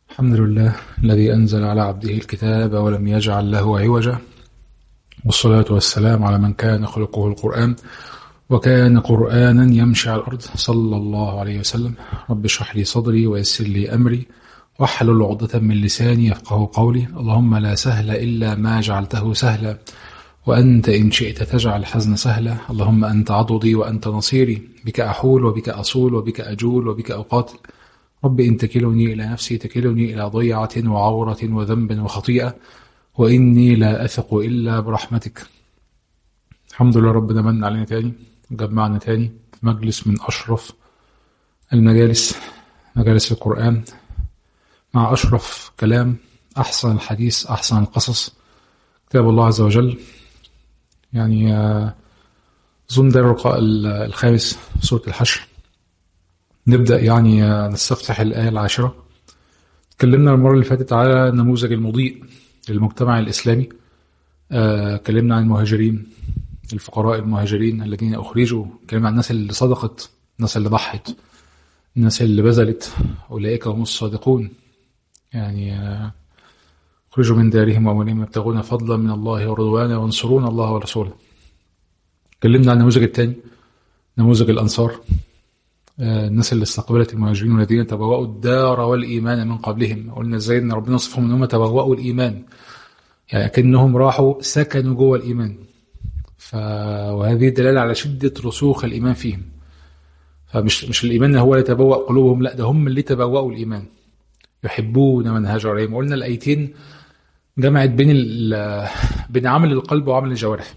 الحمد لله الذي أنزل على عبده الكتاب ولم يجعل له عوجا والصلاة والسلام على من كان خلقه القرآن وكان قرآنا يمشي على الأرض صلى الله عليه وسلم رب اشرح لي صدري ويسر لي أمري واحلل عقدة من لساني يفقه قولي اللهم لا سهل إلا ما جعلته سهلا وأنت إن شئت تجعل الحزن سهلا اللهم أنت عضدي وأنت نصيري بك أحول وبك أصول وبك أجول وبك أقاتل رب إن تكلني إلى نفسي تكلني إلى ضيعة وعورة وذنب وخطيئة وإني لا أثق إلا برحمتك الحمد لله ربنا من علينا تاني جمعنا تاني في مجلس من أشرف المجالس مجالس القرآن مع أشرف كلام أحسن الحديث أحسن القصص كتاب الله عز وجل يعني أظن ده اللقاء الخامس في سورة الحشر نبدأ يعني نستفتح الآية العاشرة اتكلمنا المرة اللي فاتت على النموذج المضيء للمجتمع الإسلامي اتكلمنا عن المهاجرين الفقراء المهاجرين الذين أخرجوا اتكلمنا عن الناس اللي صدقت الناس اللي ضحت الناس اللي بذلت أولئك هم الصادقون يعني اخرجوا من دارهم وأموالهم يبتغون فضلا من الله ورضوانا وانصرون الله ورسوله اتكلمنا عن النموذج الثاني نموذج الأنصار الناس اللي استقبلت المهاجرين والذين تبوأوا الدار والإيمان من قبلهم قلنا ازاي ان ربنا وصفهم ان هم تبوأوا الإيمان يعني كأنهم راحوا سكنوا جوه الإيمان ف... وهذه دلالة على شدة رسوخ الإيمان فيهم فمش مش الإيمان هو اللي تبوأ قلوبهم لا ده هم اللي تبوأوا الإيمان يحبون من هاجر إليهم قلنا الآيتين جمعت بين ال... بين عمل القلب وعمل الجوارح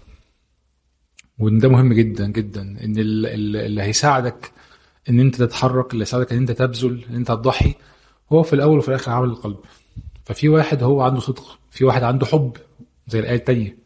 وان ده مهم جدا جدا ان اللي هيساعدك ان انت تتحرك اللي يساعدك ان انت تبذل ان انت تضحي هو في الاول وفي الاخر عمل القلب ففي واحد هو عنده صدق في واحد عنده حب زي الايه التانية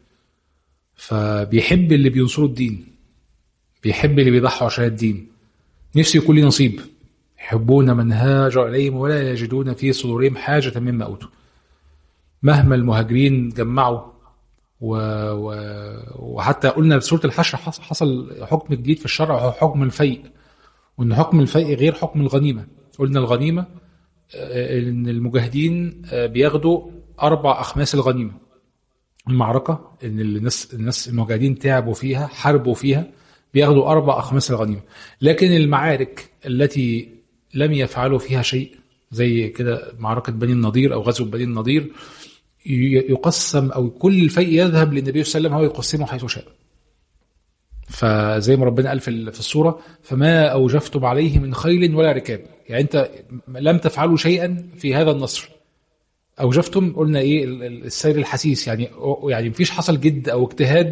فبيحب اللي بينصروا الدين بيحب اللي بيضحوا عشان الدين نفسه يكون لي نصيب يحبون من هاجر اليهم ولا يجدون في صدورهم حاجه مما اوتوا مهما المهاجرين جمعوا و... و... وحتى قلنا في سوره الحشر حصل حكم جديد في الشرع وهو حكم الفيء وان حكم الفيء غير حكم الغنيمه قلنا الغنيمه ان المجاهدين بياخدوا اربع اخماس الغنيمه المعركه ان الناس الناس المجاهدين تعبوا فيها حاربوا فيها بياخدوا اربع اخماس الغنيمه لكن المعارك التي لم يفعلوا فيها شيء زي كده معركه بني النضير او غزوه بني النضير يقسم او كل الفيء يذهب للنبي صلى الله عليه وسلم هو يقسمه حيث شاء فزي ما ربنا قال في الصورة فما أوجفتم عليه من خيل ولا ركاب يعني أنت لم تفعلوا شيئا في هذا النصر أوجفتم قلنا إيه السير الحسيس يعني يعني مفيش حصل جد أو اجتهاد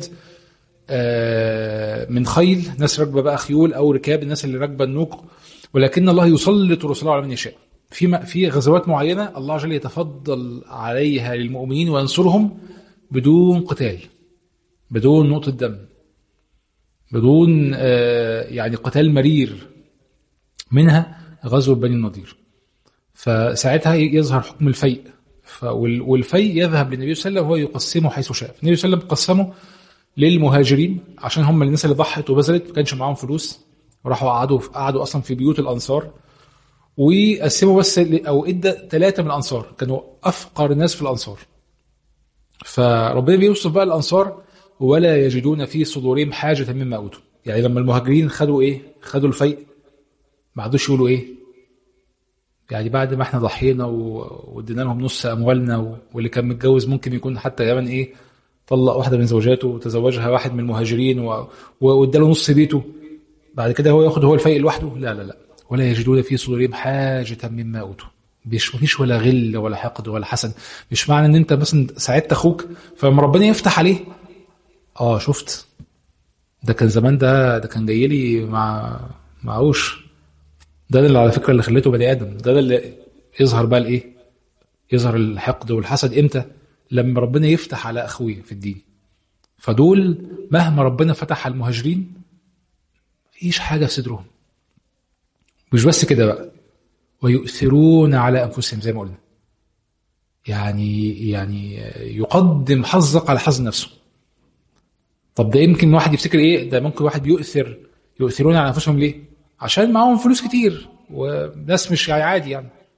من خيل ناس راكبة بقى خيول أو ركاب الناس اللي راكبة النوق ولكن الله يسلط رسله على من يشاء في في غزوات معينة الله جل يتفضل عليها للمؤمنين وينصرهم بدون قتال بدون نقطة دم بدون يعني قتال مرير منها غزوة بني النضير فساعتها يظهر حكم الفيء والفيء يذهب للنبي صلى الله عليه وسلم وهو يقسمه حيث شاء النبي صلى الله عليه وسلم قسمه للمهاجرين عشان هم الناس اللي ضحت وبذلت ما كانش معاهم فلوس وراحوا قعدوا قعدوا اصلا في بيوت الانصار وقسموا بس او ادى ثلاثه من الانصار كانوا افقر ناس في الانصار فربنا بيوصف بقى الانصار ولا يجدون في صدورهم حاجة مما أوتوا يعني لما المهاجرين خدوا إيه خدوا الفيء ما عادوش يقولوا إيه يعني بعد ما احنا ضحينا وادينا لهم نص أموالنا واللي كان متجوز ممكن يكون حتى كمان إيه طلق واحدة من زوجاته وتزوجها واحد من المهاجرين واداله نص بيته بعد كده هو ياخد هو الفيء لوحده لا لا لا ولا يجدون في صدورهم حاجة مما أوتوا مش مفيش ولا غل ولا حقد ولا حسد مش معنى ان انت مثلا ساعدت اخوك فلما ربنا يفتح عليه اه شفت ده كان زمان ده ده كان جاي لي مع معوش ده اللي على فكره اللي خليته بني ادم ده, ده اللي يظهر بقى الايه يظهر الحقد والحسد امتى لما ربنا يفتح على اخويا في الدين فدول مهما ربنا فتح على المهاجرين مفيش حاجه في صدرهم مش بس كده بقى ويؤثرون على انفسهم زي ما قلنا يعني يعني يقدم حظك على حظ نفسه طب ده يمكن واحد يفتكر ايه ده ممكن واحد يؤثر يؤثرون على انفسهم ليه عشان معاهم فلوس كتير وناس مش عادي يعني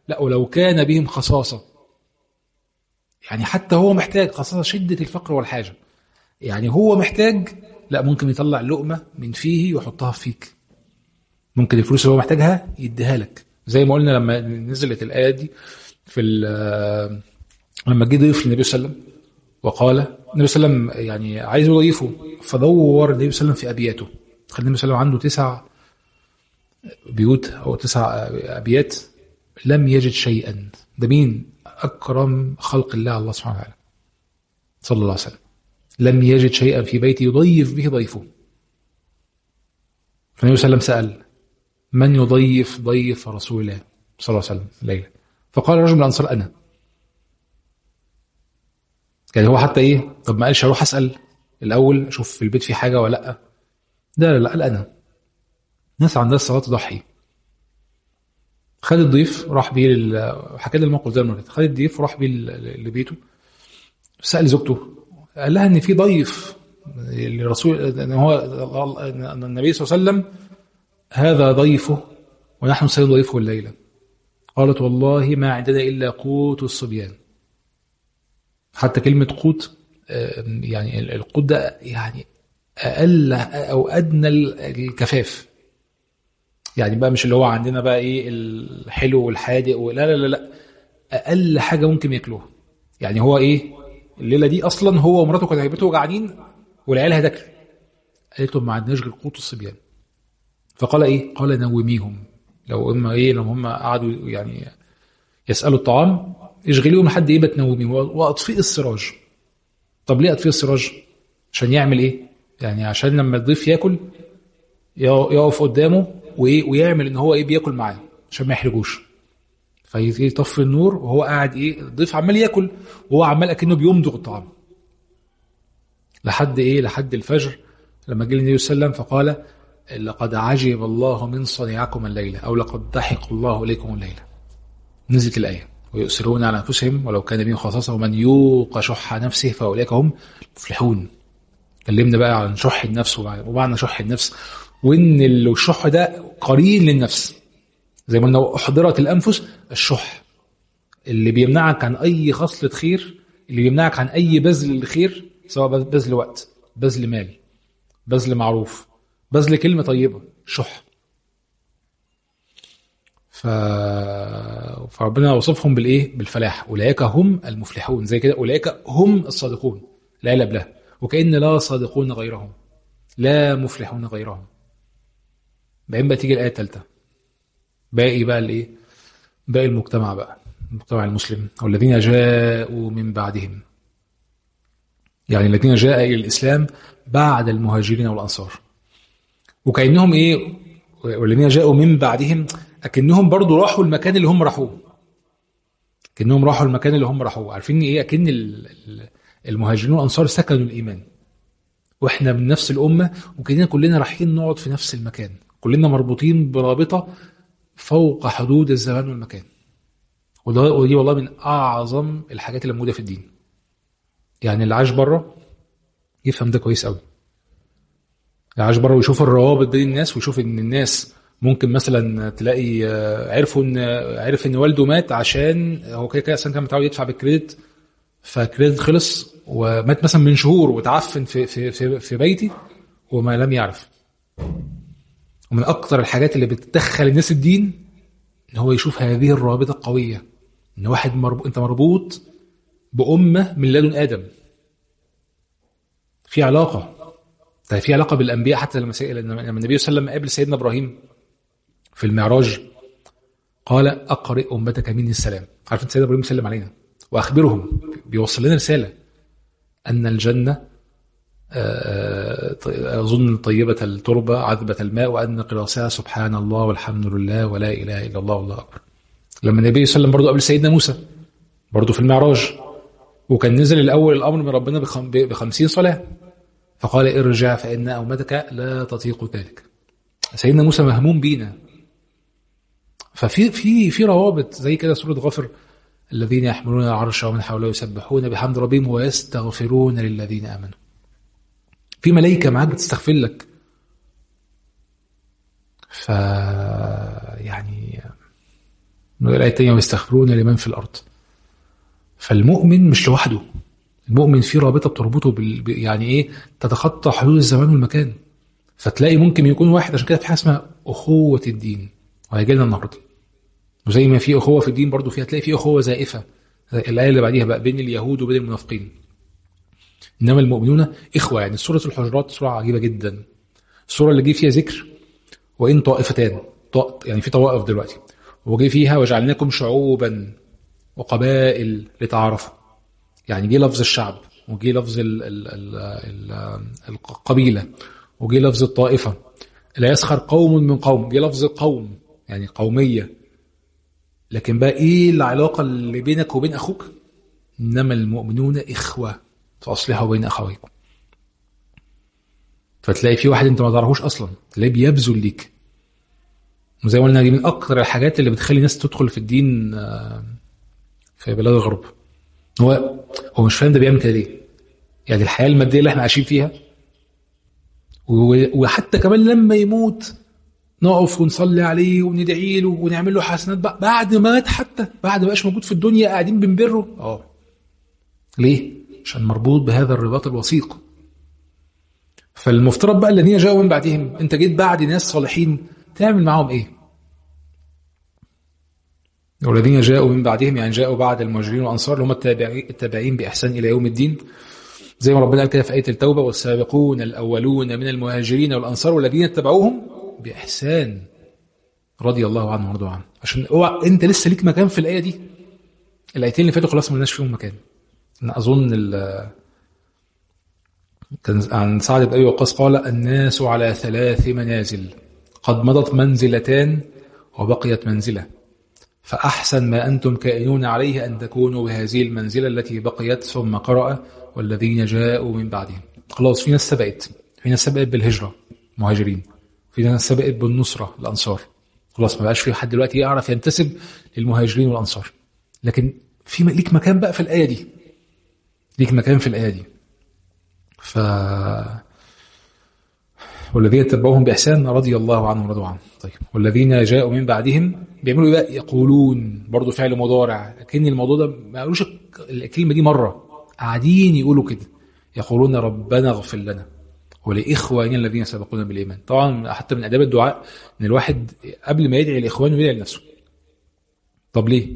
لا ولو كان بهم خصاصة يعني حتى هو محتاج خاصة شدة الفقر والحاجة يعني هو محتاج لا ممكن يطلع لقمة من فيه ويحطها في فيك ممكن الفلوس اللي هو محتاجها يديها لك زي ما قلنا لما نزلت الآية دي في لما جه ضيف للنبي صلى الله عليه وسلم وقال النبي صلى الله عليه وسلم يعني عايز يضيفه فدور النبي صلى الله عليه وسلم في ابياته خلي النبي صلى الله عليه وسلم عنده تسع بيوت او تسع ابيات لم يجد شيئا ده مين اكرم خلق الله الله سبحانه وتعالى صلى الله عليه وسلم لم يجد شيئا في بيته يضيف به ضيفه فالنبي صلى الله عليه وسلم سال من يضيف ضيف رسول الله صلى الله عليه وسلم ليلة فقال رجل من الأنصار أنا يعني هو حتى إيه طب ما قالش أروح أسأل الأول أشوف في البيت في حاجة ولا لأ لا لا لا قال أنا ناس عندها الصلاة تضحي خد الضيف راح بيه لل... حكى لي الموقف ده المره خد الضيف وراح بيه لبيته سأل زوجته قال لها ان في ضيف للرسول ان هو ان النبي صلى الله عليه وسلم هذا ضيفه ونحن سنضيفه الليله قالت والله ما عندنا الا قوت الصبيان حتى كلمه قوت يعني القوت ده يعني اقل او ادنى الكفاف يعني بقى مش اللي هو عندنا بقى ايه الحلو والحادق لا لا لا لا اقل حاجه ممكن ياكلوها يعني هو ايه الليله دي اصلا هو ومراته كانوا هيبتوا جعانين والعيال هتاكل قالت لهم ما عندناش غير قوت الصبيان فقال ايه قال نوميهم لو اما ايه لو هم قعدوا يعني يسالوا الطعام اشغليهم لحد ايه بتنوميهم واطفئ السراج طب ليه اطفئ السراج عشان يعمل ايه يعني عشان لما الضيف ياكل يقف قدامه وايه ويعمل ان هو ايه بياكل معاه عشان ما يحرجوش فيطفي النور وهو قاعد ايه الضيف عمال ياكل وهو عمال اكنه بيمضغ الطعام لحد ايه لحد الفجر لما جه النبي صلى الله عليه وسلم فقال لقد عجب الله من صنيعكم الليله او لقد ضحك الله اليكم الليله نزلت الايه ويؤثرون على انفسهم ولو كان بهم خصاصه ومن يوق شح نفسه فاولئك هم المفلحون كلمنا بقى عن شح النفس ومعنى شح النفس وان الشح ده قرين للنفس زي ما قلنا احضرت الانفس الشح اللي بيمنعك عن اي خصله خير اللي بيمنعك عن اي بذل الخير سواء بذل وقت بذل مال بذل معروف بذل كلمه طيبه شح ف... فربنا وصفهم بالايه بالفلاح اولئك هم المفلحون زي كده اولئك هم الصادقون لا يلب له وكأن لا صادقون غيرهم لا مفلحون غيرهم بعدين بقى تيجي الآية الثالثة باقي بقى الايه باقي المجتمع بقى المجتمع المسلم والذين جاءوا من بعدهم يعني الذين جاء إلى الإسلام بعد المهاجرين والأنصار وكأنهم إيه والذين جاءوا من بعدهم أكنهم برضو راحوا المكان اللي هم راحوه كأنهم راحوا المكان اللي هم راحوه عارفين إيه أكن المهاجرين والأنصار سكنوا الإيمان وإحنا من نفس الأمة وكأننا كلنا رايحين نقعد في نفس المكان كلنا مربوطين برابطة فوق حدود الزمان والمكان ودي والله من أعظم الحاجات اللي موجودة في الدين يعني اللي عاش بره يفهم ده كويس قوي اللي عاش بره ويشوف الروابط بين الناس ويشوف ان الناس ممكن مثلا تلاقي عرفوا ان عرف ان والده مات عشان هو كده كده اصلا كان متعود يدفع بالكريدت فالكريدت خلص ومات مثلا من شهور وتعفن في في في, في بيتي وما لم يعرف ومن اكتر الحاجات اللي بتدخل الناس الدين ان هو يشوف هذه الرابطه القويه ان واحد مربوط انت مربوط بامه من لدن ادم في علاقه طيب في علاقه بالانبياء حتى لما لما النبي صلى الله عليه وسلم قابل سيدنا ابراهيم في المعراج قال اقرئ امتك مني السلام عارف سيدنا ابراهيم سلم علينا واخبرهم بيوصل لنا رساله ان الجنه أظن طيبة التربة عذبة الماء وأن قراصها سبحان الله والحمد لله ولا إله إلا الله والله أكبر لما النبي صلى الله عليه وسلم برضه قبل سيدنا موسى برضه في المعراج وكان نزل الأول الأمر من ربنا بخمسين صلاة فقال ارجع فإن أمتك لا تطيق ذلك سيدنا موسى مهموم بينا ففي في في روابط زي كده سورة غفر الذين يحملون العرش ومن حوله يسبحون بحمد ربهم ويستغفرون للذين آمنوا في ملائكة معاك بتستغفر لك ف يعني الآية التانية ويستغفرون لمن في الأرض فالمؤمن مش لوحده المؤمن فيه رابطة بتربطه بال... يعني إيه تتخطى حدود الزمان والمكان فتلاقي ممكن يكون واحد عشان كده في حاجة اسمها أخوة الدين وهيجي لنا النهارده وزي ما في أخوة في الدين برضه في هتلاقي في أخوة زائفة الآية اللي بعديها بقى بين اليهود وبين المنافقين إنما المؤمنون إخوة يعني سورة الحجرات سورة عجيبة جدا السورة اللي جه فيها ذكر وإن طائفتان طائف يعني في طوائف دلوقتي وجه فيها وجعلناكم شعوبا وقبائل لتعارفوا يعني جه لفظ الشعب وجه لفظ ال ال ال ال القبيلة وجه لفظ الطائفة لا يسخر قوم من قوم جه لفظ قوم يعني قومية لكن بقى ايه العلاقة اللي بينك وبين اخوك انما المؤمنون اخوة فاصلحوا بين اخويكم فتلاقي في واحد انت ما تعرفوش اصلا تلاقيه بيبذل ليك وزي ما قلنا دي من اكتر الحاجات اللي بتخلي الناس تدخل في الدين في بلاد الغرب هو هو مش فاهم ده بيعمل كده ليه يعني الحياه الماديه اللي احنا عايشين فيها وحتى كمان لما يموت نقف ونصلي عليه وندعي له ونعمل له حسنات بعد ما مات حتى بعد ما بقاش موجود في الدنيا قاعدين بنبره اه ليه؟ عشان مربوط بهذا الرباط الوثيق فالمفترض بقى الذين جاءوا من بعدهم انت جيت بعد ناس صالحين تعمل معاهم ايه؟ والذين جاءوا من بعدهم يعني جاءوا بعد المهاجرين والانصار اللي هم التابعين باحسان الى يوم الدين زي ما ربنا قال كده في ايه التوبه والسابقون الاولون من المهاجرين والانصار والذين اتبعوهم باحسان رضي الله عنهم ورضوا عنه عشان اوعى انت لسه ليك مكان في الايه دي الايتين اللي فاتوا خلاص ما لناش فيهم مكان انا اظن كان عن سعد بن ابي وقاص قال الناس على ثلاث منازل قد مضت منزلتان وبقيت منزله فأحسن ما أنتم كائنون عليه أن تكونوا بهذه المنزلة التي بقيت ثم قرأ والذين جاءوا من بعدهم خلاص في ناس سبقت في ناس سبقت بالهجرة مهاجرين في ناس سبقت بالنصرة الأنصار خلاص ما بقاش في حد دلوقتي يعرف ينتسب للمهاجرين والأنصار لكن في ليك مكان بقى في الآية دي ليك مكان في الآية دي ف والذين اتبعوهم بإحسان رضي الله عنهم ورضوا عنه طيب والذين جاءوا من بعدهم بيعملوا ايه بقى يقولون برضه فعل مضارع لكن الموضوع ده ما قالوش الكلمة دي مرة قاعدين يقولوا كده يقولون ربنا اغفر لنا ولإخواننا الذين سبقونا بالإيمان طبعا حتى من آداب الدعاء إن الواحد قبل ما يدعي لإخوانه يدعي لنفسه طب ليه؟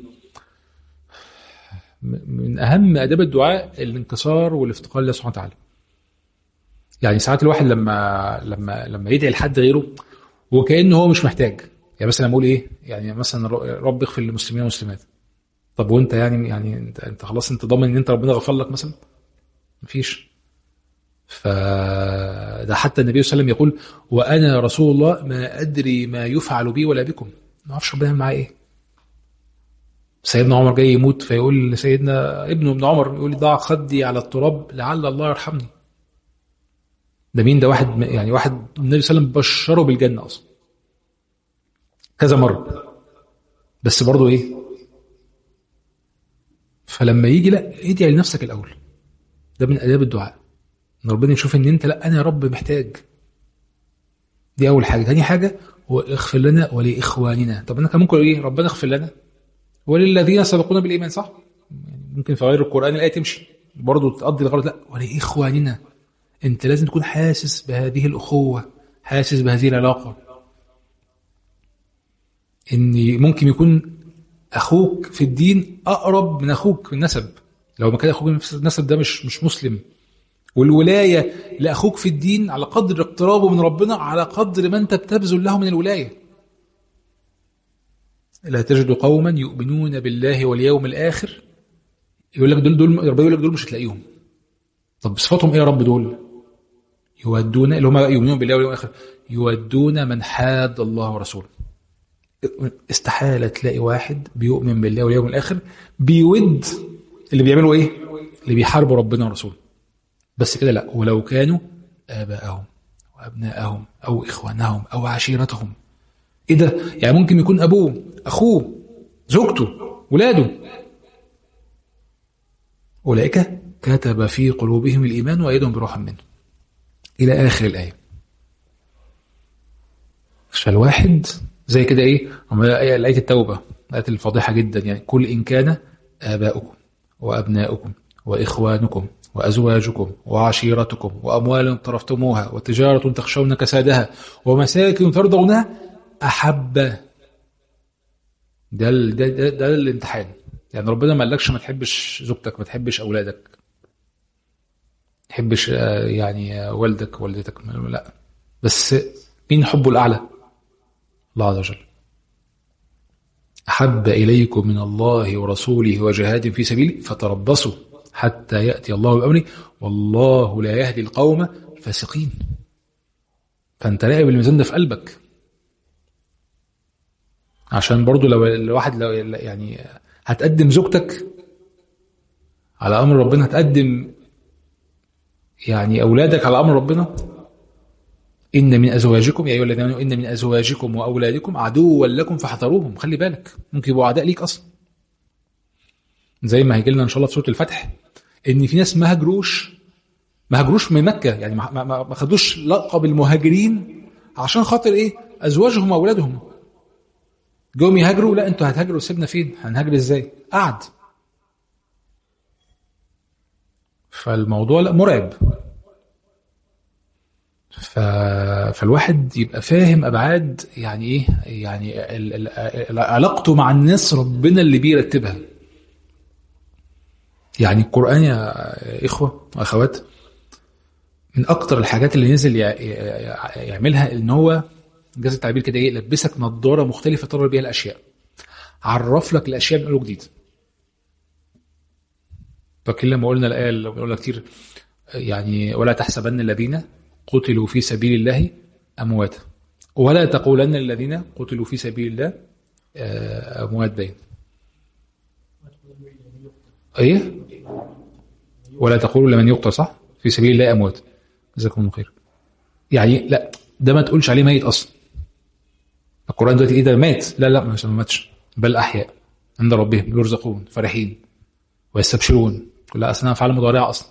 من أهم آداب الدعاء الانكسار والافتقار لله سبحانه وتعالى يعني ساعات الواحد لما لما لما يدعي لحد غيره وكانه هو مش محتاج يعني مثلا اقول ايه يعني مثلا رب اغفر للمسلمين والمسلمات طب وانت يعني يعني انت انت خلاص انت ضامن ان انت ربنا غفر لك مثلا مفيش فده حتى النبي صلى الله عليه وسلم يقول وانا رسول الله ما ادري ما يفعل بي ولا بكم ما اعرفش ربنا يعمل معايا ايه سيدنا عمر جاي يموت فيقول لسيدنا ابنه ابن عمر يقول لي ضع خدي على التراب لعل الله يرحمني ده مين ده واحد يعني واحد النبي صلى الله عليه وسلم بشره بالجنه اصلا كذا مره بس برضه ايه فلما يجي لا ادعي لنفسك الاول ده من اداب الدعاء ان ربنا يشوف ان انت لا انا يا رب محتاج دي اول حاجه تاني حاجه واغفر لنا ولاخواننا طب انا كان ممكن ايه ربنا اغفر لنا وللذين سبقونا بالايمان صح يعني ممكن في غير القران الايه تمشي برضه تقضي الغرض لا ولاخواننا انت لازم تكون حاسس بهذه الاخوه حاسس بهذه العلاقه ان ممكن يكون اخوك في الدين اقرب من اخوك في النسب لو ما كان اخوك في النسب ده مش مش مسلم والولايه لاخوك في الدين على قدر اقترابه من ربنا على قدر ما انت بتبذل له من الولايه لا تجد قوما يؤمنون بالله واليوم الاخر يقول لك دول دول ربنا يقول لك دول مش هتلاقيهم طب صفاتهم ايه يا رب دول يودون اللي هم يؤمنون بالله واليوم الاخر يودون من حاد الله ورسوله استحاله تلاقي واحد بيؤمن بالله واليوم الاخر بيود اللي بيعملوا ايه اللي بيحاربوا ربنا ورسوله بس كده لا ولو كانوا اباءهم وابناءهم او اخوانهم او عشيرتهم ايه ده يعني ممكن يكون ابوه اخوه زوجته ولاده اولئك كتب في قلوبهم الايمان وايدهم بروح منه الى اخر الايه فالواحد زي كده ايه ايه ايه التوبه الآيات الفاضحة جدا يعني كل إن كان آباؤكم وأبناؤكم وإخوانكم وأزواجكم وعشيرتكم وأموال اقترفتموها وتجارة تخشون كسادها ومساكن ترضونها أحب ده ال- ده, ده, ده الامتحان يعني ربنا ما قالكش ما تحبش زوجتك ما تحبش أولادك ما تحبش آه، يعني آه، والدك والدتك لا بس مين حبه الأعلى الله عز وجل أحب إليكم من الله ورسوله وجهاد في سبيله فتربصوا حتى يأتي الله بأمره والله لا يهدي القوم الفاسقين فأنت راقب الميزان ده في قلبك عشان برضو لو الواحد لو يعني هتقدم زوجتك على أمر ربنا هتقدم يعني أولادك على أمر ربنا إن من أزواجكم يا أيها الذين آمنوا إن من أزواجكم وأولادكم عدوا لكم فاحذروهم خلي بالك ممكن يبقوا أعداء ليك أصلا زي ما هيجي لنا إن شاء الله في سورة الفتح إن في ناس ما هاجروش ما هاجروش من مكة يعني ما, ما, ما خدوش لقب المهاجرين عشان خاطر إيه أزواجهم وأولادهم جم يهاجروا لا أنتوا هتهاجروا سيبنا فين هنهاجر إزاي قعد فالموضوع لا مرعب ف... فالواحد يبقى فاهم ابعاد يعني ايه يعني ال... ال... ال- علاقته مع الناس ربنا اللي بيرتبها يعني القران يا اخوه واخوات من اكتر الحاجات اللي نزل يع... يع- يعملها ان هو جاز التعبير كده ايه يلبسك نظاره مختلفه ترى بيها الاشياء عرف لك الاشياء من اول وجديد فاكر لما قلنا الايه اللي بنقولها كتير يعني ولا تحسبن الذين قتلوا في سبيل الله امواتا ولا تقولن الذين قتلوا في سبيل الله آه، اموات باين ايه ولا تقولوا لمن يقتل صح في سبيل الله اموات جزاكم الله خير يعني لا ده ما تقولش عليه ميت اصلا القران دلوقتي ايه ده مات لا لا مش ما ماتش بل احياء عند ربهم يرزقون فرحين ويستبشرون كلها اصلا افعال مضارعه اصلا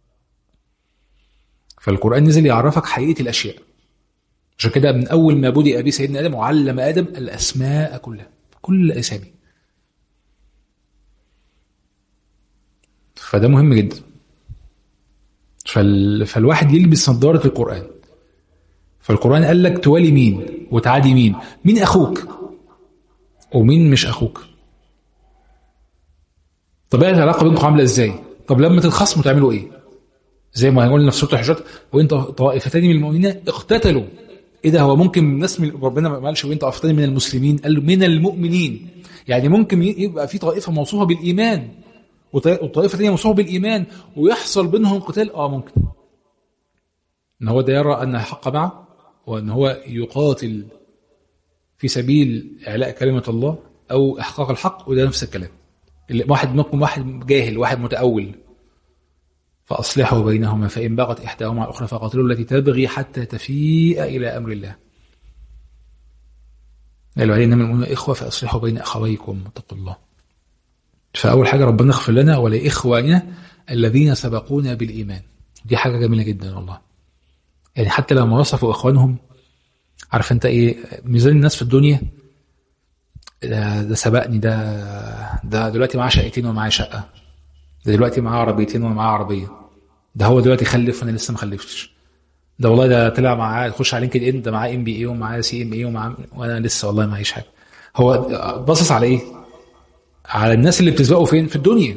فالقران نزل يعرفك حقيقه الاشياء عشان كده من اول ما بدأ به سيدنا ادم وعلم ادم الاسماء كلها كل الاسامي فده مهم جدا فال... فالواحد يلبس نظاره القران فالقران قال لك توالي مين وتعادي مين مين اخوك ومين مش اخوك طبيعه العلاقه بينكم عامله ازاي طب لما تتخاصموا تعملوا ايه زي ما قلنا في سوره الحجرات وان طائفتان من المؤمنين اقتتلوا ايه ده هو ممكن ناس من ربنا ما قالش وان طائفتان من المسلمين قال له من المؤمنين يعني ممكن يبقى في طائفه موصوفه بالايمان وط- وطائفه ثانيه موصوفه بالايمان ويحصل بينهم قتال اه ممكن ان هو ده يرى ان الحق معه وان هو يقاتل في سبيل اعلاء كلمه الله او احقاق الحق وده نفس الكلام اللي واحد منكم واحد جاهل واحد متأول فأصلحوا بينهما فإن بغت إحداهما على الأخرى فقاتلوا التي تبغي حتى تفيء إلى أمر الله قالوا علينا من المؤمنين إخوة فأصلحوا بين أخويكم واتقوا الله فأول حاجة ربنا اغفر لنا ولإخواننا الذين سبقونا بالإيمان دي حاجة جميلة جدا والله يعني حتى لما وصفوا إخوانهم عارف أنت إيه ميزان الناس في الدنيا ده, ده سبقني ده ده دلوقتي معاه شقتين ومعاه شقة ده دلوقتي معاه عربيتين وانا معاه عربيه ده هو دلوقتي خلف وانا لسه ما خلفتش ده والله ده طلع معاه تخش على لينكد ان ده معاه ام بي اي ومعاه سي ام اي ومعاه وانا لسه والله معيش حاجه هو باصص على ايه؟ على الناس اللي بتسبقوا فين؟ في الدنيا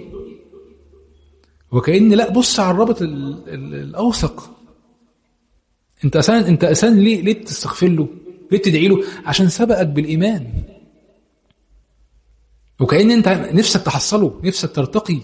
وكأن لا بص على الرابط ال- ال- الاوثق انت اساسا انت اساسا ليه ليه بتستغفر له؟ ليه بتدعي له؟ عشان سبقك بالايمان وكأن انت نفسك تحصله نفسك ترتقي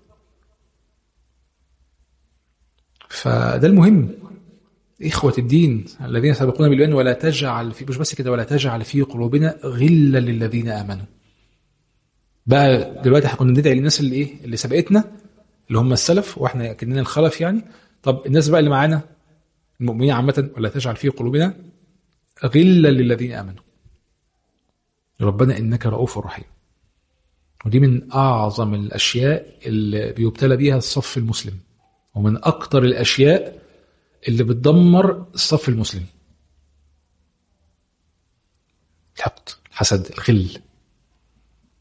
فده المهم إخوة الدين الذين سبقونا بالإيمان ولا تجعل في مش بس كده ولا تجعل في قلوبنا غلا للذين آمنوا بقى دلوقتي احنا كنا بندعي للناس اللي ايه اللي سبقتنا اللي هم السلف واحنا كنا الخلف يعني طب الناس بقى اللي معانا المؤمنين عامة ولا تجعل في قلوبنا غلا للذين آمنوا ربنا إنك رؤوف رحيم ودي من أعظم الأشياء اللي بيبتلى بيها الصف المسلم ومن أكتر الأشياء اللي بتدمر الصف المسلم الحقد الحسد الغل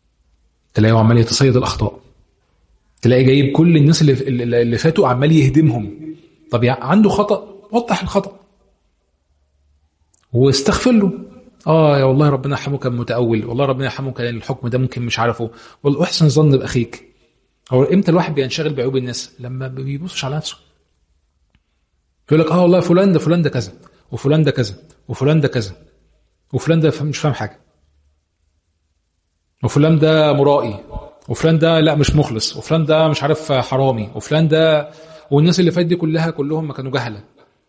تلاقيه عمال يتصيد الاخطاء تلاقي جايب كل الناس اللي اللي فاتوا عمال يهدمهم طب عنده خطا وضح الخطا واستغفر له اه يا والله ربنا يرحمه كان متاول والله ربنا يرحمه كان الحكم ده ممكن مش عارفه والله احسن ظن باخيك هو امتى الواحد بينشغل بعيوب الناس لما ما بيبصش على نفسه يقول لك اه والله فلان ده فلان ده كذا وفلان ده كذا وفلان ده كذا وفلان ده مش فاهم حاجه وفلان ده مرائي وفلان ده لا مش مخلص وفلان ده مش عارف حرامي وفلان ده والناس اللي فاتت دي كلها كلهم ما كانوا جهله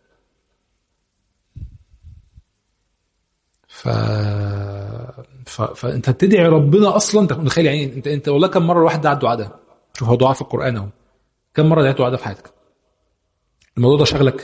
ف... ف... فانت بتدعي ربنا اصلا انت متخيل يعني انت انت والله كم مره الواحد دعا الدعاء ده شوف هو دعاء في القران اهو كم مره دعيت الدعاء ده في حياتك الموضوع ده شغلك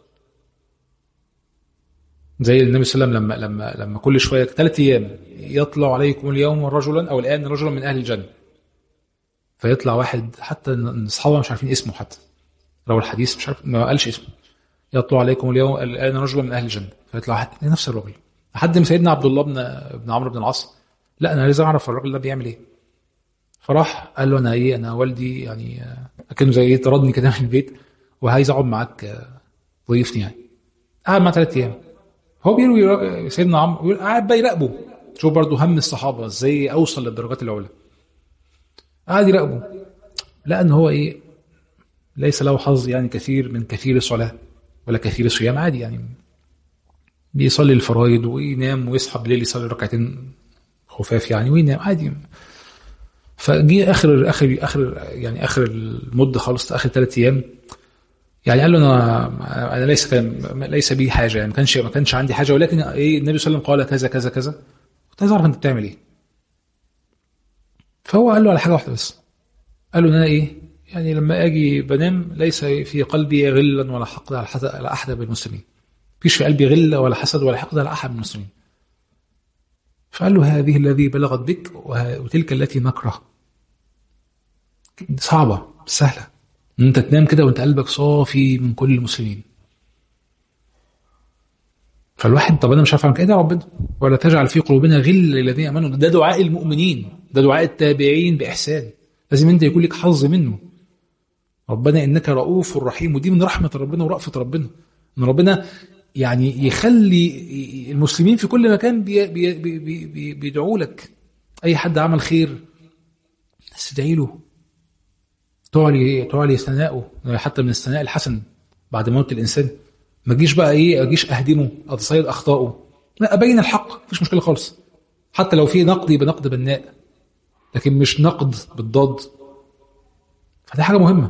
زي النبي صلى الله عليه وسلم لما لما لما كل شويه ثلاث ايام يطلع عليكم اليوم رجلا او الان رجلا من اهل الجنه فيطلع واحد حتى اصحابه مش عارفين اسمه حتى لو الحديث مش عارف ما قالش اسمه يطلع عليكم اليوم الان رجلا من اهل الجنه فيطلع واحد نفس الراجل لحد ما سيدنا عبد الله بن بن عمرو بن العاص لا انا عايز اعرف الراجل ده بيعمل ايه فراح قال له انا ايه انا والدي يعني كانه زي ايه طردني كده من البيت وعايز اقعد معاك ضيفني يعني قعد معاه ثلاث ايام هو بيروي سيدنا عمرو قاعد بقى يراقبه شوف برضه هم الصحابه ازاي اوصل للدرجات العلى قعد يراقبه لقى ان هو ايه ليس له حظ يعني كثير من كثير الصلاه ولا كثير الصيام عادي يعني بيصلي الفرائض وينام ويصحى بالليل يصلي ركعتين خفاف يعني وينام عادي فجي اخر اخر اخر يعني اخر المده خالص اخر ثلاث ايام يعني قال له انا انا ليس كان ليس بي حاجه يعني ما كانش ما كانش عندي حاجه ولكن ايه النبي صلى الله عليه وسلم قال كذا كذا كذا كنت عايز اعرف انت بتعمل ايه فهو قال له على حاجه واحده بس قال له ان انا ايه يعني لما اجي بنام ليس في قلبي غلا ولا حقد على احد من المسلمين فيش في قلبي غل ولا حسد ولا حقد على احد من المسلمين فقال له هذه الذي بلغت بك وتلك التي نكره صعبه سهله ان انت تنام كده وانت قلبك صافي من كل المسلمين فالواحد طب انا مش عارف اعمل كده ربنا ولا تجعل في قلوبنا غل للذين امنوا ده دعاء المؤمنين ده دعاء التابعين باحسان لازم انت يكون لك حظ منه ربنا انك رؤوف رحيم ودي من رحمه ربنا ورأفه ربنا ان ربنا يعني يخلي المسلمين في كل مكان بي بي بي بي بيدعوا لك اي حد عمل خير بس ادعي له تعلي تعلي ثناؤه حتى من الثناء الحسن بعد موت الانسان ما تجيش بقى ايه اجيش اهدمه اتصيد اخطائه لا ابين الحق مفيش مشكله خالص حتى لو في نقد يبقى نقد بناء لكن مش نقد بالضاد فدي حاجه مهمه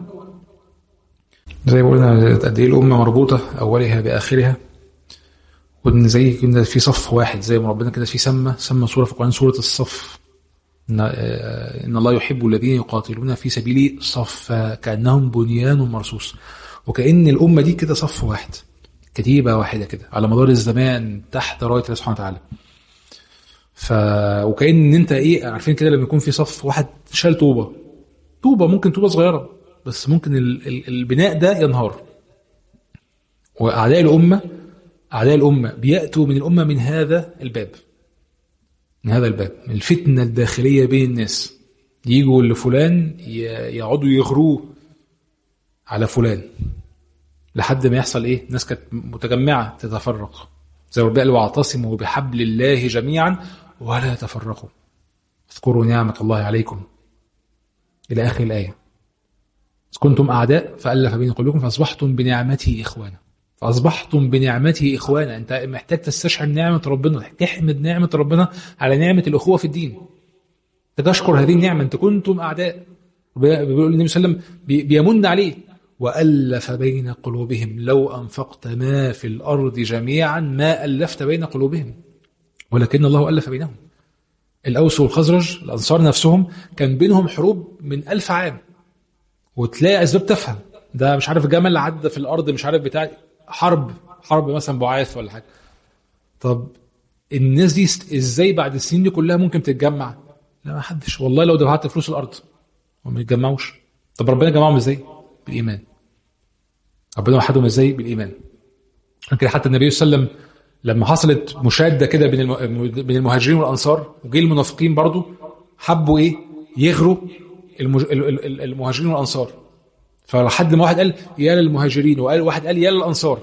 زي ما قلنا قد ايه الامه مربوطه اولها باخرها وان زي كده في صف واحد زي ما ربنا كده في سمى سمى سوره في القران سوره الصف إن, إن الله يحب الذين يقاتلون في سبيله صفا كأنهم بنيان مرصوص وكأن الأمة دي كده صف واحد كتيبة واحدة كده على مدار الزمان تحت راية الله سبحانه وتعالى ف وكأن انت ايه عارفين كده لما يكون في صف واحد شال طوبة طوبة ممكن طوبة صغيرة بس ممكن ال... ال... البناء ده ينهار وأعداء الأمة أعداء الأمة بيأتوا من الأمة من هذا الباب من هذا الباب الفتنة الداخلية بين الناس يجوا لفلان يقعدوا يغروه على فلان لحد ما يحصل ايه الناس كانت متجمعة تتفرق زي ما قال واعتصموا بحبل الله جميعا ولا تفرقوا اذكروا نعمة الله عليكم إلى آخر الآية كنتم أعداء فألف بين قلوبكم فأصبحتم بنعمته إخوانا فأصبحتم بنعمته إخوانا أنت محتاج تستشعر نعمة ربنا تحمد نعمة ربنا على نعمة الأخوة في الدين تشكر هذه النعمة أنت كنتم أعداء بيقول النبي صلى الله عليه وسلم بيمن عليه وألف بين قلوبهم لو أنفقت ما في الأرض جميعا ما ألفت بين قلوبهم ولكن الله ألف بينهم الأوس والخزرج الأنصار نفسهم كان بينهم حروب من ألف عام وتلاقي أسباب تفهم ده مش عارف جمل عدى في الأرض مش عارف بتاع حرب حرب مثلا بعاث ولا حاجة طب الناس دي ازاي بعد السنين دي كلها ممكن تتجمع لا ما حدش والله لو دفعت فلوس الارض وما يتجمعوش طب ربنا جمعهم ازاي بالايمان ربنا وحدهم ازاي بالايمان كده حتى النبي صلى الله عليه وسلم لما حصلت مشاده كده بين بين المهاجرين والانصار وجه المنافقين برضو حبوا ايه يغروا المج... ال- ال- ال- المهاجرين والانصار فلحد ما واحد قال يا للمهاجرين وقال واحد قال يا للانصار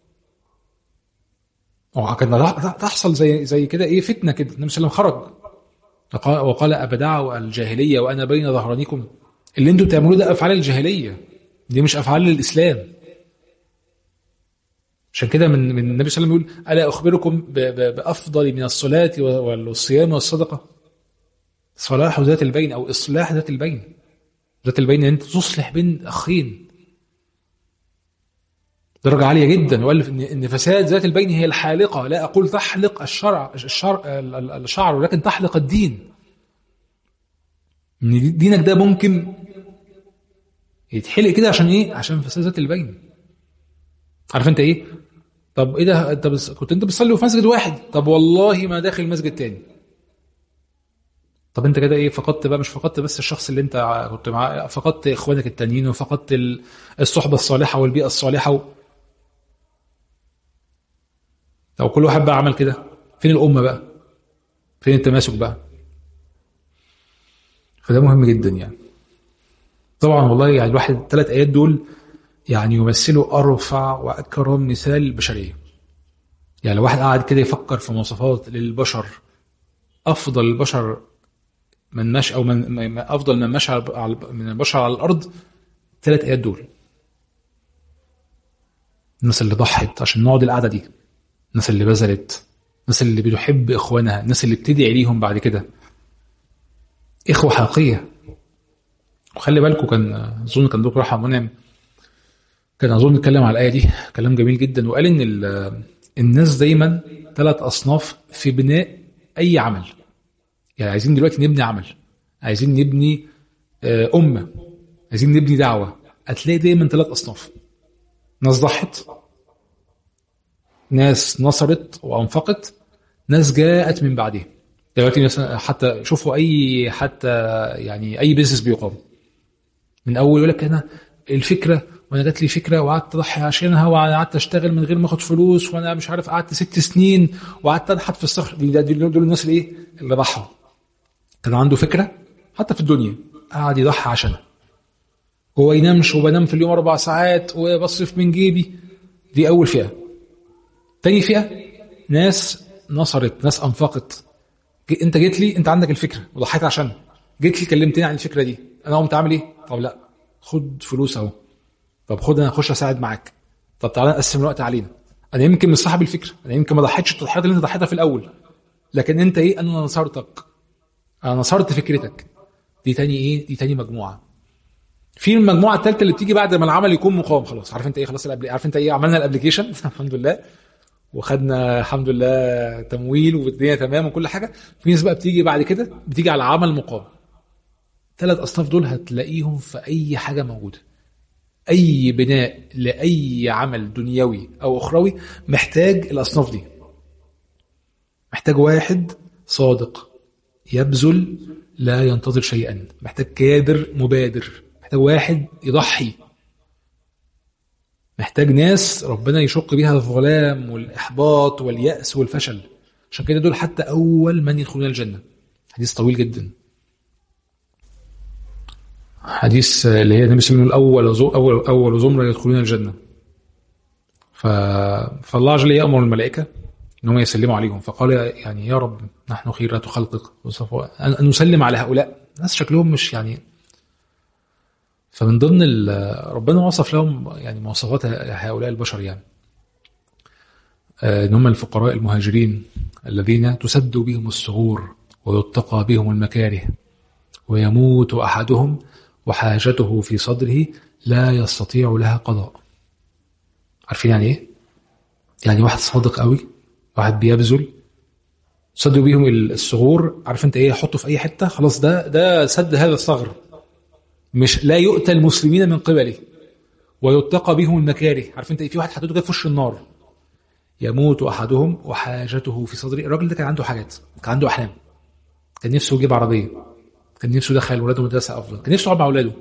وكانت تحصل زي زي كده ايه فتنه كده النبي صلى الله عليه وسلم خرج وقال- وقال ابدعوا الجاهليه وانا بين ظهرانيكم اللي انتوا بتعملوه ده افعال الجاهليه دي مش افعال الاسلام عشان كده من من النبي صلى الله عليه وسلم يقول الا اخبركم ب- ب- بافضل من الصلاه وال- والصيام والصدقه صلاح ذات البين او اصلاح ذات البين ذات البين ان انت تصلح بين اخين درجة عالية جدا وقال ان ان فساد ذات البين هي الحالقة لا اقول تحلق الشرع الشرع ال- ال- الشعر ولكن تحلق الدين ان دينك ده ممكن يتحلق كده عشان ايه عشان فساد ذات البين عارف انت ايه طب ايه ده انت بس كنت انت بتصلي في مسجد واحد طب والله ما داخل مسجد تاني طب انت كده ايه فقدت بقى مش فقدت بس الشخص اللي انت كنت معاه فقدت اخوانك التانيين وفقدت ال- الصحبه الصالحه والبيئه الصالحه و... لو كل واحد بقى عمل كده فين الامه بقى فين التماسك بقى فده مهم جدا يعني طبعا والله يعني الواحد الثلاث ايات دول يعني يمثلوا ارفع واكرم مثال البشريه يعني لو واحد قاعد كده يفكر في مواصفات للبشر افضل البشر من مشى او من من- افضل من مشى على- على- من البشر على الارض ثلاث ايات دول الناس اللي ضحت عشان نقعد القعده دي الناس اللي بذلت الناس اللي بتحب اخوانها الناس اللي بتدعي ليهم بعد كده اخوه حقيقيه وخلي بالكم كان اظن كان دكتور رحمه منعم كان اظن اتكلم على الايه دي كلام جميل جدا وقال ان ال- الناس دايما ثلاث اصناف في بناء اي عمل يعني عايزين دلوقتي نبني عمل عايزين نبني آه، امه عايزين نبني دعوه هتلاقي دايما ثلاث اصناف ناس ضحت ناس نصرت وانفقت ناس جاءت من بعدهم دلوقتي مثلا حتى شوفوا اي حتى يعني اي بيزنس بيقام من اول يقول لك انا الفكره وانا جات لي فكره وقعدت اضحي عشانها وقعدت اشتغل من غير ما اخد فلوس وانا مش عارف قعدت ست سنين وقعدت انحت في الصخر دي- ده- دول دول الناس اللي ايه اللي ضحوا كان عنده فكره حتى في الدنيا قعد يضحي عشانها هو ينامش وبنام في اليوم اربع ساعات وبصرف من جيبي دي اول فئه تاني فئه ناس نصرت ناس انفقت ج- انت جيت لي انت عندك الفكره وضحيت عشانها جيت لي كلمتني عن الفكره دي انا قمت عامل ايه طب لا خد فلوس اهو طب خد انا اخش اساعد معاك طب تعالى نقسم الوقت علينا انا يمكن مش صاحب الفكره انا يمكن ما ضحيتش التضحيات اللي انت ضحيتها في الاول لكن انت ايه انا نصرتك انا نصرت فكرتك دي تاني ايه دي تاني مجموعه في المجموعه الثالثه اللي بتيجي بعد ما العمل يكون مقام خلاص عارف انت ايه خلاص الأبلي... عارف انت ايه عملنا الابلكيشن الحمد لله وخدنا الحمد لله تمويل والدنيا تمام وكل حاجه في ناس بقى بتيجي بعد كده بتيجي على عمل مقام ثلاث اصناف دول هتلاقيهم في اي حاجه موجوده اي بناء لاي عمل دنيوي او اخروي محتاج الاصناف دي محتاج واحد صادق يبذل لا ينتظر شيئا محتاج كادر مبادر محتاج واحد يضحي محتاج ناس ربنا يشق بيها الظلام والإحباط واليأس والفشل عشان كده دول حتى أول من يدخلون الجنة حديث طويل جدا حديث اللي هي النبي صلى الله عليه وسلم أول أول أول زمرة يدخلون الجنة ف... فالله عز وجل يأمر الملائكة ان هم يسلموا عليهم فقال يعني يا رب نحن خيرة خلقك ان أن نسلم على هؤلاء ناس شكلهم مش يعني فمن ضمن ال- ربنا وصف لهم يعني مواصفات هؤلاء البشر يعني آه، ان هم الفقراء المهاجرين الذين تسد بهم الثغور ويتقى بهم المكاره ويموت احدهم وحاجته في صدره لا يستطيع لها قضاء عارفين يعني ايه يعني واحد صادق قوي واحد بيبذل سدوا بيهم الثغور عارف انت ايه حطه في اي حته خلاص ده ده سد هذا الثغر مش لا يؤتى المسلمين من قبله ويتقى بهم المكاره عارف انت ايه في واحد حطيته كده في وش النار يموت احدهم وحاجته في صدره الراجل ده كان عنده حاجات كان عنده احلام كان نفسه يجيب عربيه كان نفسه يدخل ولاده مدرسه افضل كان نفسه يقعد مع اولاده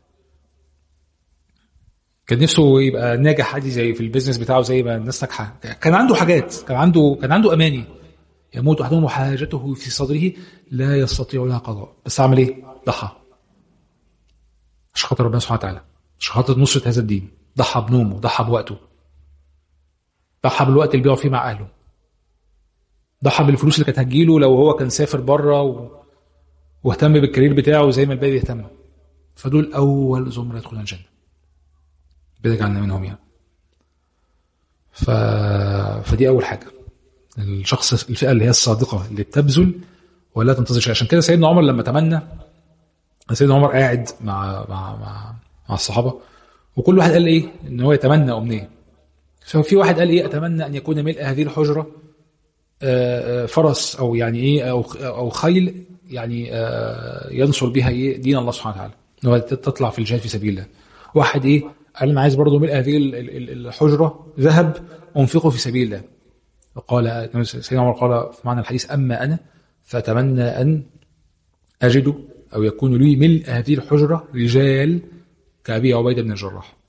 كان نفسه يبقى ناجح عادي زي في البيزنس بتاعه زي ما الناس ناجحه كان عنده حاجات كان عنده كان عنده اماني يموت احدهم وحاجته في صدره لا يستطيع لها قضاء بس اعمل ايه ضحى عشان خاطر ربنا سبحانه وتعالى عشان خاطر نصرة هذا الدين ضحى بنومه ضحى بوقته ضحى بالوقت اللي بيقعد فيه مع اهله ضحى بالفلوس اللي كانت هتجيله لو هو كان سافر بره و... واهتم بالكارير بتاعه زي ما الباقي يهتم فدول اول زمره يدخلون الجنه بيجعلنا منهم يعني ف... فدي اول حاجه الشخص الفئه اللي هي الصادقه اللي بتبذل ولا تنتظر شيء عشان كده سيدنا عمر لما تمنى سيدنا عمر قاعد مع مع مع, مع الصحابه وكل واحد قال ايه ان هو يتمنى امنيه ففي واحد قال ايه اتمنى ان يكون ملء هذه الحجره آه، آه، فرس او يعني ايه او او خيل يعني آه، ينصر بها ايه دين الله سبحانه وتعالى ان هو تطلع في الجهاد في سبيل الله واحد ايه قال انا عايز برضه ملء هذه ال- ال- ال- الحجره ذهب انفقه في سبيل الله قال سيدنا عمر قال في معنى الحديث اما انا فاتمنى ان اجد او يكون لي ملء هذه الحجره رجال كابي عبيده بن الجراح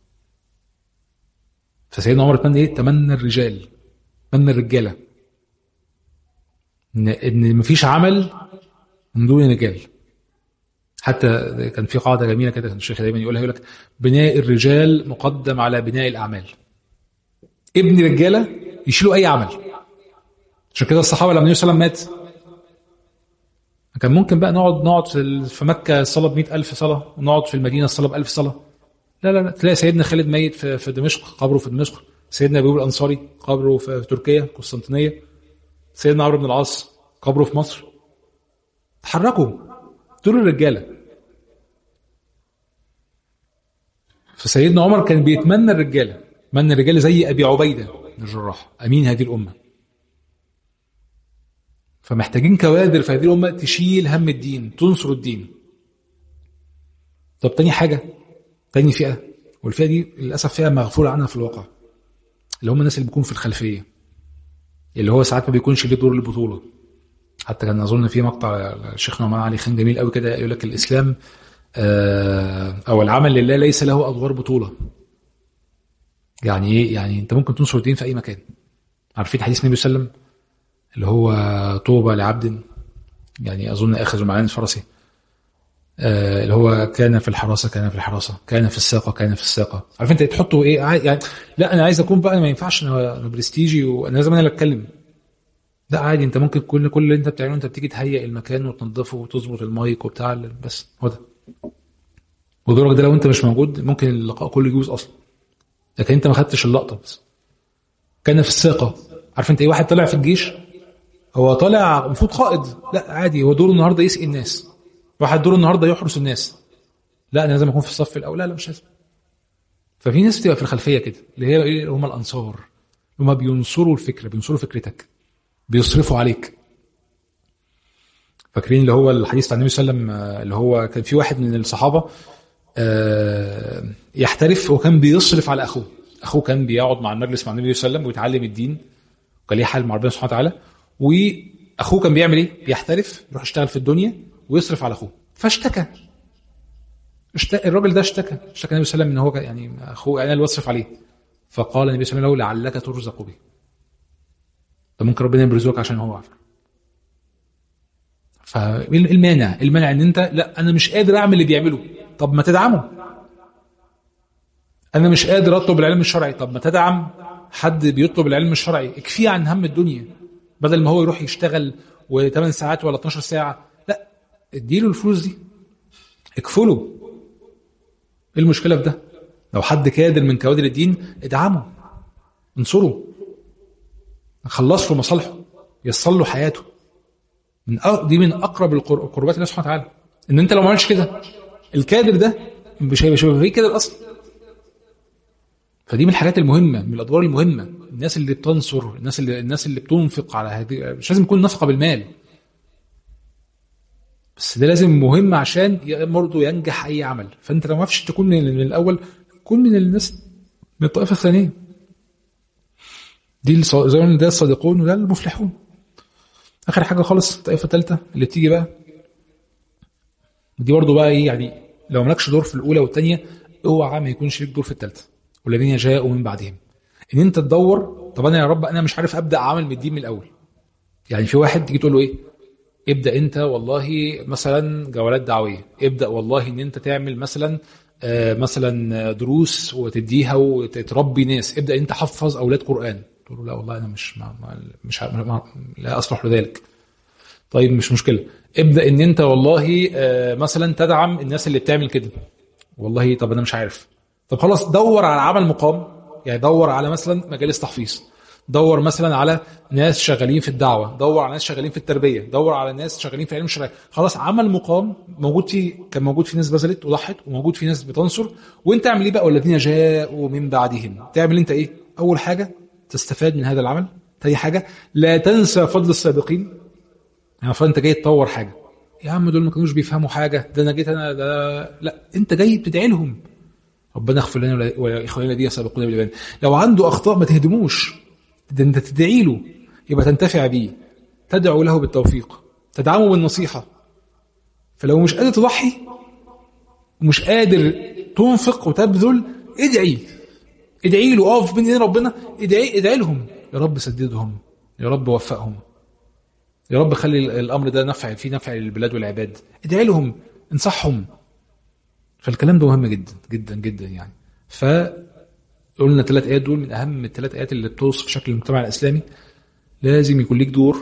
فسيدنا عمر تمنى ايه تمنى الرجال تمنى الرجاله ان ان مفيش عمل من دون رجال حتى كان في قاعده جميله كده كان الشيخ دايما يقولها يقول لك بناء الرجال مقدم على بناء الاعمال ابن رجاله يشيلوا اي عمل عشان كده الصحابه لما النبي صلى الله عليه وسلم مات كان ممكن بقى نقعد نقعد في ال- في مكه الصلاه ب ألف صلاه ونقعد في المدينه الصلاه ب 1000 صلاه لا لا لا تلاقي سيدنا خالد ميت في في دمشق قبره في دمشق سيدنا ابي الانصاري قبره في في تركيا قسطنطينيه سيدنا عمرو بن العاص قبره في مصر تحركوا دول الرجاله فسيدنا عمر كان بيتمنى الرجاله من الرجال زي ابي عبيده بن الجراح امين هذه الامه فمحتاجين كوادر في هذه الامه تشيل هم الدين تنصر الدين طب تاني حاجه تاني فئه والفئه دي للاسف فئه مغفول عنها في الواقع اللي هم الناس اللي بيكونوا في الخلفيه اللي هو ساعات ما بيكونش ليه دور البطوله حتى كان اظن في مقطع الشيخ نعمان علي خان جميل قوي كده يقول لك الاسلام آه، او العمل لله ليس له ادوار بطوله يعني ايه يعني انت ممكن تنصر الدين في اي مكان عارفين حديث النبي صلى الله عليه وسلم اللي هو طوبى لعبد يعني اظن اخذ معلن الفرسي آه، اللي هو كان في الحراسه كان في الحراسه كان في الساقه كان في الساقه عارف انت تحطه ايه عاي- يعني لا انا عايز اكون بقى ما ينفعش انا أنا برستيجي وانا لازم انا اللي اتكلم لا عادي انت ممكن كل كل اللي انت بتعمله انت بتيجي تهيئ المكان وتنظفه وتظبط المايك وبتاع بس هو ده ودورك ده لو انت مش موجود ممكن اللقاء كله يجوز اصلا لكن انت ما خدتش اللقطه بس كان في الساقه عارف انت ايه واحد طلع في الجيش هو طالع المفروض قائد لا عادي هو دوره النهارده يسقي الناس واحد دوره النهارده يحرس الناس لا انا لازم اكون في الصف الاول لا لا مش لازم ففي ناس بتبقى في الخلفيه كده اللي هي ايه اللي هم الانصار هم بينصروا الفكره بينصروا فكرتك بيصرفوا عليك فاكرين اللي هو الحديث بتاع النبي صلى الله عليه وسلم آه، اللي هو كان في واحد من الصحابه آه، يحترف وكان بيصرف على اخوه اخوه كان بيقعد مع المجلس مع النبي صلى الله عليه وسلم ويتعلم الدين وكان ليه حال مع ربنا سبحانه وتعالى واخوه كان بيعمل ايه؟ بيحترف يروح يشتغل في الدنيا ويصرف على اخوه فاشتكى اشتكى الراجل ده اشتكى اشتكى النبي صلى الله عليه وسلم ان هو كان- يعني اخوه يعني انا اللي بصرف عليه فقال النبي صلى الله عليه وسلم له لعلك ترزق به فممكن ربنا يبرزقك عشان هو عارف فالمانع المانع ان انت لا انا مش قادر اعمل اللي بيعمله طب ما تدعمه انا مش قادر اطلب العلم الشرعي طب ما تدعم حد بيطلب العلم الشرعي اكفيه عن هم الدنيا بدل ما هو يروح يشتغل و8 ساعات ولا 12 ساعه لا اديله الفلوس دي اكفله ايه المشكله في ده لو حد كادر من كوادر الدين ادعمه انصره خلص له مصالحه يسر له حياته من أ... دي من اقرب القر- قربات الله سبحانه وتعالى ان انت لو ما عملتش كده الكادر ده مش هيبقى شبه فيه كده اصلا فدي من الحاجات المهمه من الادوار المهمه الناس اللي بتنصر الناس اللي الناس اللي بتنفق على هذه مش لازم يكون نفقه بالمال بس ده لازم مهم عشان ي- برضه ينجح اي عمل فانت لو ما عرفتش تكون من من الاول كن من الناس من الطائفه الثانيه دي الص- زي ما قلنا ده الصادقون وده المفلحون اخر حاجه خالص الطائفه الثالثه اللي بتيجي بقى دي برضه بقى ايه يعني لو مالكش دور في الاولى والثانيه اوعى ما يكونش ليك دور في الثالثه والذين جاءوا من بعدهم ان انت تدور طب انا يا رب انا مش عارف ابدا اعمل من الدين من الاول يعني في واحد تيجي تقول له ايه ابدا انت والله مثلا جولات دعويه ابدا والله ان انت تعمل مثلا آه، مثلا دروس وتديها وتربي ناس ابدا انت حفظ اولاد قران تقول له لا والله انا مش ما ما مش ع- ما لا اصلح لذلك طيب مش مشكله ابدا ان انت والله آه، مثلا تدعم الناس اللي بتعمل كده والله طب انا مش عارف طب خلاص دور على عمل مقام يعني دور على مثلا مجالس تحفيظ دور مثلا على ناس شغالين في الدعوه دور على ناس شغالين في التربيه دور على ناس شغالين في علم الشرع خلاص عمل مقام موجود فيه كان موجود في ناس بذلت وضحت وموجود في ناس بتنصر وانت اعمل ايه بقى والذين جاءوا من بعدهم تعمل انت ايه اول حاجه تستفاد من هذا العمل تاني حاجه لا تنسى فضل السابقين يعني المفروض انت جاي تطور حاجه يا عم دول ما كانوش بيفهموا حاجه ده انا جيت انا ده لا انت جاي بتدعي لهم ربنا اغفر لنا ولاخواننا الذين سبقونا بالايمان لو عنده اخطاء ما تهدموش ده انت تدعي له يبقى تنتفع بيه تدعو له بالتوفيق تدعمه بالنصيحه فلو مش قادر تضحي ومش قادر تنفق وتبذل ادعي ادعي له اقف بين ايدين ربنا ادعي ادعي لهم يا رب سددهم يا رب وفقهم يا رب خلي الامر ده نفع فيه نفع للبلاد والعباد ادعي لهم انصحهم فالكلام ده مهم جدا جدا جدا يعني فقلنا الثلاث ايات دول من اهم الثلاث ايات اللي بتوصف شكل المجتمع الاسلامي لازم يكون ليك دور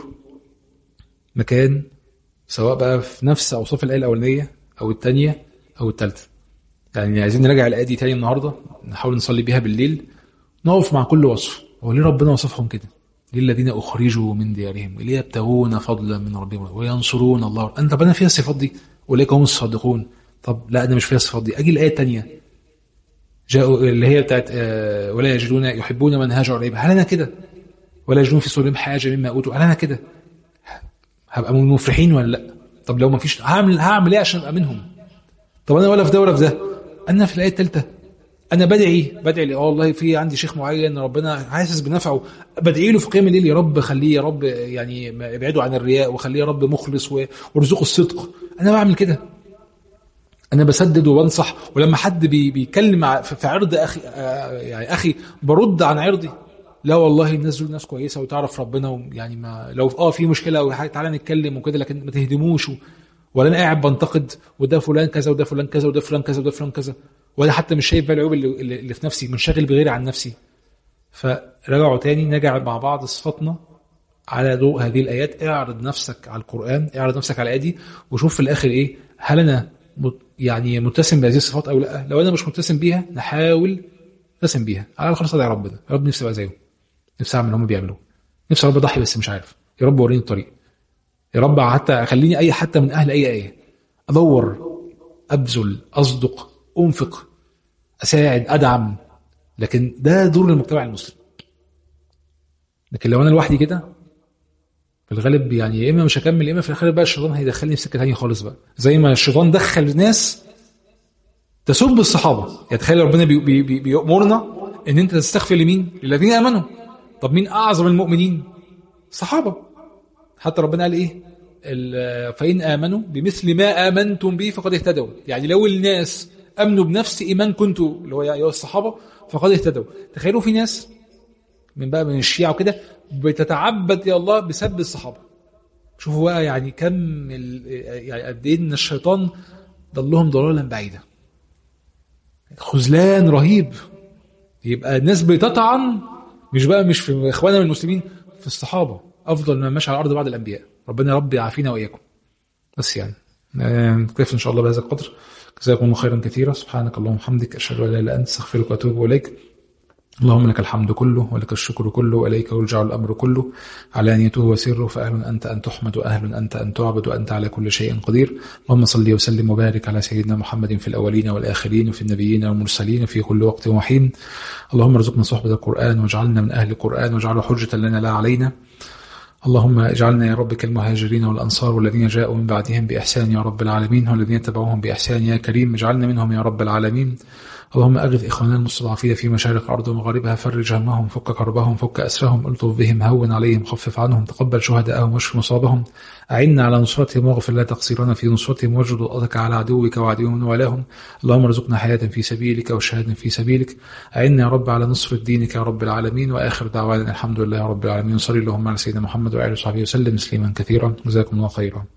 مكان سواء بقى في نفس اوصاف الايه الاولانيه او الثانيه او الثالثه يعني عايزين نراجع الايه دي تاني النهارده نحاول نصلي بيها بالليل نقف مع كل وصف هو ليه ربنا وصفهم كده للذين اخرجوا من ديارهم ليبتغون فضلا من ربهم وينصرون الله انت طب انا فيها الصفات دي اولئك هم الصادقون طب لا انا مش فيها الصفات دي اجي الايه الثانيه جاءوا اللي هي بتاعت آه، ولا يجدون يحبون من هاجر اليهم هل انا كده ولا يجدون في صدورهم حاجه مما اوتوا هل انا كده هبقى من المفرحين ولا لا طب لو ما فيش هعمل هعمل ايه عشان ابقى منهم طب انا ولا في ده ولا في ده انا في الايه الثالثه انا بدعي بدعي لي اه والله في عندي شيخ معين ربنا حاسس بنفعه بدعي له في قيام الليل يا رب خليه يا رب يعني ما ابعده عن الرياء وخليه يا رب مخلص و- وارزقه الصدق انا بعمل كده انا بسدد وبنصح ولما حد بي بيتكلم ع- في في عرض اخي آه، يعني اخي برد عن عرضي لا والله الناس دول ناس كويسه وتعرف ربنا ويعني ما لو اه في مشكله او حاجة تعالى نتكلم وكده لكن ما تهدموش و- ولا انا قاعد بنتقد وده فلان كذا وده فلان كذا وده فلان كذا وده فلان كذا ولا حتى مش شايف بقى العيوب اللي, اللي اللي في نفسي منشغل بغيري عن نفسي فرجعوا تاني نرجع مع بعض صفاتنا على ضوء هذه الايات اعرض نفسك على القران اعرض نفسك على الايه دي وشوف في الاخر ايه هل انا مت- يعني متسم بهذه الصفات او لا لو انا مش متسم بيها نحاول نتسم بيها على خلاص ادعي ربنا يا رب نفسي ابقى زيهم نفسي اعمل اللي هم بيعملوه نفسي يا رب اضحي بس مش عارف يا رب وريني الطريق يا رب حتى خليني اي حتى من اهل اي ايه ادور ابذل اصدق انفق اساعد ادعم لكن ده دور المجتمع المسلم لكن لو انا لوحدي كده في الغالب يعني يا اما مش هكمل يا اما في الاخر بقى الشيطان هيدخلني في سكه ثانيه خالص بقى زي ما الشيطان دخل ناس تسب الصحابه يعني تخيل ربنا بي بي بي بيامرنا ان انت تستغفر لمين؟ للذين امنوا طب مين اعظم المؤمنين؟ الصحابه حتى ربنا قال ايه؟ ال- فان امنوا بمثل ما امنتم به فقد اهتدوا يعني لو الناس امنوا بنفس ايمان كنتوا اللي هو يا ايها الصحابه فقد اهتدوا تخيلوا في ناس من بقى من الشيعة وكده بتتعبد يا الله بسب الصحابة شوفوا بقى يعني كم ال- يعني قد ايه ان الشيطان ضلهم ضلالا بعيدا خذلان رهيب يبقى الناس بتطعن مش بقى مش في اخواننا من المسلمين في الصحابة افضل من مشى على الارض بعد الانبياء ربنا يا رب يعافينا واياكم بس يعني آه، نكتفي ان شاء الله بهذا القدر جزاكم الله خيرا كثيرا سبحانك اللهم وبحمدك اشهد ان لا اله الا انت استغفرك واتوب اليك اللهم لك الحمد كله ولك الشكر كله وإليك يرجع الأمر كله علانيته وسره فأهل أنت أن تحمد وأهل أنت أن تعبد وأنت على كل شيء قدير اللهم صل وسلم وبارك على سيدنا محمد في الأولين والآخرين وفي النبيين والمرسلين في كل وقت وحين اللهم ارزقنا صحبة القرآن واجعلنا من أهل القرآن واجعله حجة لنا لا علينا اللهم اجعلنا يا رب كالمهاجرين والأنصار والذين جاءوا من بعدهم بإحسان يا رب العالمين والذين تبعوهم بإحسان يا كريم اجعلنا منهم يا رب العالمين اللهم أغث إخواننا المستضعفين في مشارق الأرض ومغاربها فرج همهم فك كربهم فك أسرهم ألطف بهم هون عليهم خفف عنهم تقبل شهداءهم واشف مصابهم أعنا على نصرتهم واغفر لا تقصيرنا في نصرتهم واجد وطأتك على عدوك وعدو من والاهم اللهم ارزقنا حياة في سبيلك وشهادة في سبيلك أعنا يا رب على نصر دينك يا رب العالمين وآخر دعوانا الحمد لله رب العالمين صلى اللهم على سيدنا محمد وآله وصحبه وسلم تسليما كثيرا جزاكم الله خيرا